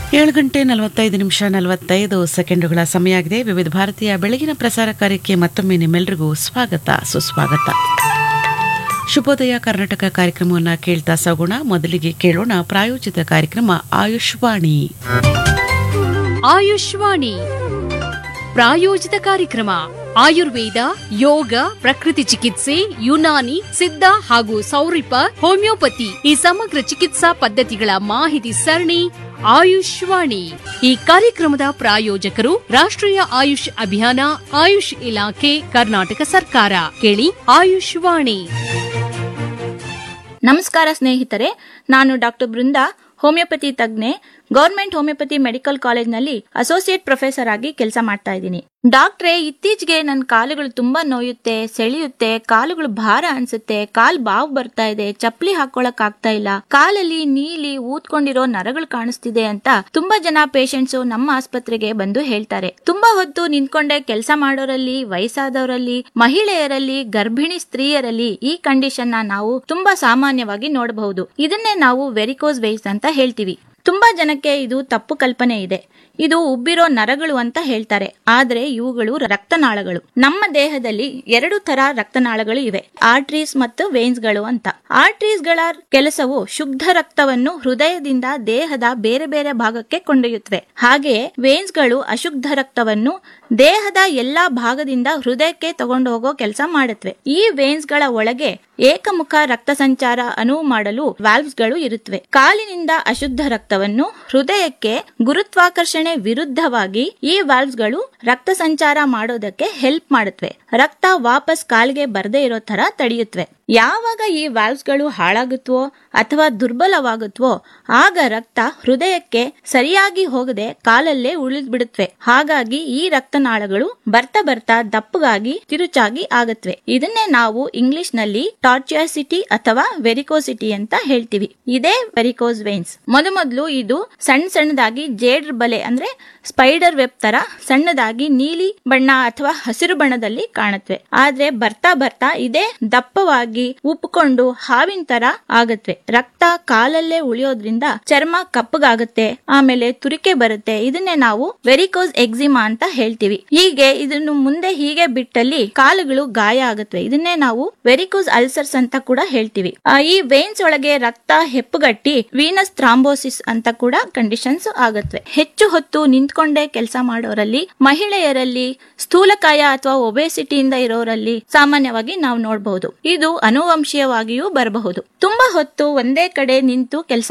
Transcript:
ಏಳು ಗಂಟೆ ನಲವತ್ತೈದು ನಿಮಿಷ ನಲವತ್ತೈದು ಸೆಕೆಂಡುಗಳ ಸಮಯ ಆಗಿದೆ ವಿವಿಧ ಭಾರತೀಯ ಬೆಳಗಿನ ಪ್ರಸಾರ ಕಾರ್ಯಕ್ಕೆ ಮತ್ತೊಮ್ಮೆ ನಿಮ್ಮೆಲ್ಲರಿಗೂ ಸ್ವಾಗತ ಸುಸ್ವಾಗತ ಶುಭೋದಯ ಕರ್ನಾಟಕ ಕಾರ್ಯಕ್ರಮವನ್ನು ಕೇಳ್ತಾ ಸಾಗೋಣ ಮೊದಲಿಗೆ ಕೇಳೋಣ ಪ್ರಾಯೋಜಿತ ಕಾರ್ಯಕ್ರಮ ಆಯುಷ್ವಾಣಿ ಆಯುಷ್ವಾಣಿ ಪ್ರಾಯೋಜಿತ ಕಾರ್ಯಕ್ರಮ ಆಯುರ್ವೇದ ಯೋಗ ಪ್ರಕೃತಿ ಚಿಕಿತ್ಸೆ ಯುನಾನಿ ಸಿದ್ಧ ಹಾಗೂ ಸೌರಿಪ ಹೋಮಿಯೋಪತಿ ಈ ಸಮಗ್ರ ಚಿಕಿತ್ಸಾ ಪದ್ಧತಿಗಳ ಮಾಹಿತಿ ಸರಣಿ ಆಯುಷ್ವಾಣಿ ಈ ಕಾರ್ಯಕ್ರಮದ ಪ್ರಾಯೋಜಕರು ರಾಷ್ಟ್ರೀಯ ಆಯುಷ್ ಅಭಿಯಾನ ಆಯುಷ್ ಇಲಾಖೆ ಕರ್ನಾಟಕ ಸರ್ಕಾರ ಕೇಳಿ ಆಯುಷ್ವಾಣಿ ನಮಸ್ಕಾರ ಸ್ನೇಹಿತರೆ ನಾನು ಡಾಕ್ಟರ್ ಬೃಂದಾ ಹೋಮಿಯೋಪತಿ ತಜ್ಞೆ ಗೌರ್ಮೆಂಟ್ ಹೋಮಿಯೋಪತಿ ಮೆಡಿಕಲ್ ಕಾಲೇಜ್ನಲ್ಲಿ ಅಸೋಸಿಯೇಟ್ ಪ್ರೊಫೆಸರ್ ಆಗಿ ಕೆಲಸ ಮಾಡ್ತಾ ಇದ್ದೀನಿ ಡಾಕ್ಟ್ರೆ ಇತ್ತೀಚೆಗೆ ನನ್ನ ಕಾಲುಗಳು ತುಂಬಾ ನೋಯುತ್ತೆ ಸೆಳೆಯುತ್ತೆ ಕಾಲುಗಳು ಭಾರ ಅನ್ಸುತ್ತೆ ಕಾಲ್ ಬಾವು ಬರ್ತಾ ಇದೆ ಚಪ್ಪಲಿ ಹಾಕೊಳಕ್ ಆಗ್ತಾ ಇಲ್ಲ ಕಾಲಲ್ಲಿ ನೀಲಿ ಊದ್ಕೊಂಡಿರೋ ನರಗಳು ಕಾಣಿಸ್ತಿದೆ ಅಂತ ತುಂಬಾ ಜನ ಪೇಷಂಟ್ಸ್ ನಮ್ಮ ಆಸ್ಪತ್ರೆಗೆ ಬಂದು ಹೇಳ್ತಾರೆ ತುಂಬಾ ಹೊತ್ತು ನಿಂತ್ಕೊಂಡೆ ಕೆಲಸ ಮಾಡೋರಲ್ಲಿ ವಯಸ್ಸಾದವರಲ್ಲಿ ಮಹಿಳೆಯರಲ್ಲಿ ಗರ್ಭಿಣಿ ಸ್ತ್ರೀಯರಲ್ಲಿ ಈ ಕಂಡೀಷನ್ ನ ನಾವು ತುಂಬಾ ಸಾಮಾನ್ಯವಾಗಿ ನೋಡಬಹುದು ಇದನ್ನೇ ನಾವು ವೆರಿಕೋಸ್ ವೇಸ್ ಅಂತ ಹೇಳ್ತೀವಿ ತುಂಬಾ ಜನಕ್ಕೆ ಇದು ತಪ್ಪು ಕಲ್ಪನೆ ಇದೆ ಇದು ಉಬ್ಬಿರೋ ನರಗಳು ಅಂತ ಹೇಳ್ತಾರೆ ಆದ್ರೆ ಇವುಗಳು ರಕ್ತನಾಳಗಳು ನಮ್ಮ ದೇಹದಲ್ಲಿ ಎರಡು ತರ ರಕ್ತನಾಳಗಳು ಇವೆ ಆರ್ಟ್ರೀಸ್ ಮತ್ತು ವೇನ್ಸ್ಗಳು ಅಂತ ಆರ್ಟ್ರೀಸ್ ಗಳ ಕೆಲಸವು ಶುದ್ಧ ರಕ್ತವನ್ನು ಹೃದಯದಿಂದ ದೇಹದ ಬೇರೆ ಬೇರೆ ಭಾಗಕ್ಕೆ ಕೊಂಡೊಯ್ಯುತ್ತವೆ ಹಾಗೆಯೇ ವೇನ್ಸ್ಗಳು ಅಶುದ್ಧ ರಕ್ತವನ್ನು ದೇಹದ ಎಲ್ಲಾ ಭಾಗದಿಂದ ಹೃದಯಕ್ಕೆ ತಗೊಂಡು ಹೋಗೋ ಕೆಲಸ ಮಾಡುತ್ತವೆ ಈ ವೇನ್ಸ್ಗಳ ಒಳಗೆ ಏಕಮುಖ ರಕ್ತ ಸಂಚಾರ ಅನುವು ಮಾಡಲು ವಾಲ್ವ್ಸ್ಗಳು ಇರುತ್ತವೆ ಕಾಲಿನಿಂದ ಅಶುದ್ಧ ರಕ್ತವನ್ನು ಹೃದಯಕ್ಕೆ ಗುರುತ್ವಾಕರ್ಷಣೆ ವಿರುದ್ಧವಾಗಿ ಈ ವಾಲ್ವ್ಸ್ಗಳು ರಕ್ತ ಸಂಚಾರ ಮಾಡೋದಕ್ಕೆ ಹೆಲ್ಪ್ ಮಾಡುತ್ತವೆ ರಕ್ತ ವಾಪಸ್ ಕಾಲಿಗೆ ಬರದೇ ಇರೋ ತರ ತಡೆಯುತ್ತವೆ ಯಾವಾಗ ಈ ವಾಲ್ವ್ಸ್ಗಳು ಹಾಳಾಗುತ್ತವೋ ಅಥವಾ ದುರ್ಬಲವಾಗುತ್ತವೋ ಆಗ ರಕ್ತ ಹೃದಯಕ್ಕೆ ಸರಿಯಾಗಿ ಹೋಗದೆ ಕಾಲಲ್ಲೇ ಉಳಿದ್ ಬಿಡುತ್ತವೆ ಹಾಗಾಗಿ ಈ ರಕ್ತನಾಳಗಳು ಬರ್ತಾ ಬರ್ತಾ ದಪ್ಪಗಾಗಿ ತಿರುಚಾಗಿ ಆಗತ್ವೆ ಇದನ್ನೇ ನಾವು ಇಂಗ್ಲಿಷ್ ನಲ್ಲಿ ಟಾರ್ಚಿಯಾಸಿಟಿ ಅಥವಾ ವೆರಿಕೋಸಿಟಿ ಅಂತ ಹೇಳ್ತೀವಿ ಇದೇ ವೆರಿಕೋಸ್ ವೇನ್ಸ್ ಮೊದಮೊದಲು ಇದು ಸಣ್ಣ ಸಣ್ಣದಾಗಿ ಜೇಡ್ರ ಬಲೆ ಅಂದ್ರೆ ಸ್ಪೈಡರ್ ವೆಬ್ ತರ ಸಣ್ಣದಾಗಿ ನೀಲಿ ಬಣ್ಣ ಅಥವಾ ಹಸಿರು ಬಣ್ಣದಲ್ಲಿ ಕಾಣುತ್ತವೆ ಆದ್ರೆ ಬರ್ತಾ ಬರ್ತಾ ಇದೇ ದಪ್ಪವಾಗಿ ಉಪ್ಕೊಂಡು ಹಾವಿನ ತರ ಆಗತ್ವೆ ರಕ್ತ ಕಾಲಲ್ಲೇ ಉಳಿಯೋದ್ರಿಂದ ಚರ್ಮ ಕಪ್ಪಗಾಗುತ್ತೆ ಆಮೇಲೆ ತುರಿಕೆ ಬರುತ್ತೆ ಇದನ್ನೇ ನಾವು ವೆರಿಕೋಸ್ ಎಕ್ಸಿಮಾ ಅಂತ ಹೇಳ್ತೀವಿ ಹೀಗೆ ಇದನ್ನು ಮುಂದೆ ಹೀಗೆ ಬಿಟ್ಟಲ್ಲಿ ಕಾಲುಗಳು ಗಾಯ ಆಗುತ್ತವೆ ಇದನ್ನೇ ನಾವು ವೆರಿಕೋಸ್ ಅಲ್ಸರ್ಸ್ ಅಂತ ಕೂಡ ಹೇಳ್ತೀವಿ ಆ, ಈ ವೇನ್ಸ್ ಒಳಗೆ ರಕ್ತ ಹೆಪ್ಪುಗಟ್ಟಿ ವೀನಸ್ ಥ್ರಾಂಬೋಸಿಸ್ ಅಂತ ಕೂಡ ಕಂಡೀಷನ್ಸ್ ಆಗುತ್ತವೆ ಹೆಚ್ಚು ಹೊತ್ತು ನಿಂತ್ಕೊಂಡೇ ಕೆಲಸ ಮಾಡೋರಲ್ಲಿ ಮಹಿಳೆಯರಲ್ಲಿ ಸ್ಥೂಲಕಾಯ ಅಥವಾ ಒಬೆಸಿಟಿಯಿಂದ ಇರೋರಲ್ಲಿ ಸಾಮಾನ್ಯವಾಗಿ ನಾವು ನೋಡಬಹುದು ಇದು ಅನುವಂಶೀಯವಾಗಿಯೂ ಬರಬಹುದು ತುಂಬಾ ಹೊತ್ತು ಒಂದೇ ಕಡೆ ನಿಂತು ಕೆಲಸ